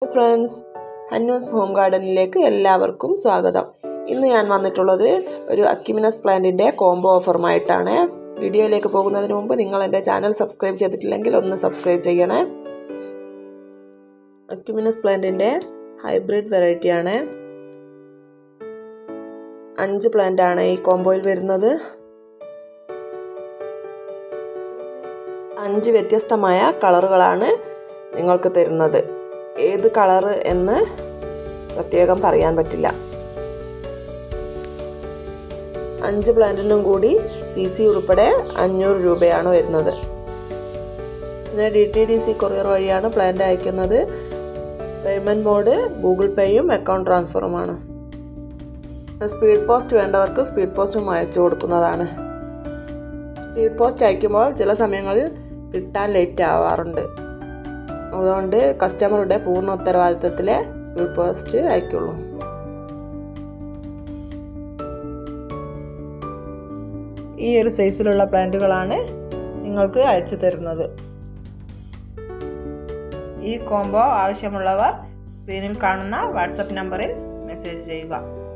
friends ഹന്നൂസ് home ഗാർഡനിലേക്ക് എല്ലാവർക്കും സ്വാഗതം ഇന്ന് ഞാൻ വന്നിട്ടുള്ളത് ഒരു അക്യുമിനസ് പ്ലാന്റിൻ്റെ കോംബോ ഓഫറുമായിട്ടാണ് വീഡിയോയിലേക്ക് പോകുന്നതിന് മുമ്പ് നിങ്ങൾ എൻ്റെ ചാനൽ സബ്സ്ക്രൈബ് ചെയ്തിട്ടില്ലെങ്കിൽ ഒന്ന് സബ്സ്ക്രൈബ് ചെയ്യണേ അക്യുമിനസ് പ്ലാന്റിൻ്റെ ഹൈബ്രിഡ് വെറൈറ്റിയാണ് അഞ്ച് പ്ലാന്റ് ആണ് ഈ കോംബോയിൽ വരുന്നത് അഞ്ച് വ്യത്യസ്തമായ കളറുകളാണ് നിങ്ങൾക്ക് തരുന്നത് ഏത് കളറ് എന്ന് പ്രത്യേകം പറയാൻ പറ്റില്ല അഞ്ച് പ്ലാന്റിനും കൂടി സി സി ഉൾപ്പെടെ അഞ്ഞൂറ് രൂപയാണ് വരുന്നത് പിന്നെ D T D C courier വഴിയാണ് പ്ലാന്റ് അയക്കുന്നത് പേയ്മെൻറ്റ് മോഡ് ഗൂഗിൾ പേയും അക്കൗണ്ട് ട്രാൻസ്ഫറുമാണ് സ്പീഡ് പോസ്റ്റ് വേണ്ടവർക്ക് സ്പീഡ് പോസ്റ്റും അയച്ചു കൊടുക്കുന്നതാണ് സ്പീഡ് പോസ്റ്റ് അയക്കുമ്പോൾ ചില സമയങ്ങളിൽ കിട്ടാൻ ലേറ്റ് ആവാറുണ്ട് അതുകൊണ്ട് കസ്റ്റമറുടെ പൂർണ്ണ ഉത്തരവാദിത്തത്തിലെ സ്പീഡ് പോസ്റ്റ് അയക്കുള്ളൂ ഈ ഒരു സൈസിലുള്ള പ്ലാന്റുകളാണ് നിങ്ങൾക്ക് അയച്ചു തരുന്നത് ഈ കോംബോ ആവശ്യമുള്ളവർ സ്ക്രീനിൽ കാണുന്ന വാട്സപ്പ് നമ്പറിൽ മെസ്സേജ് ചെയ്യുക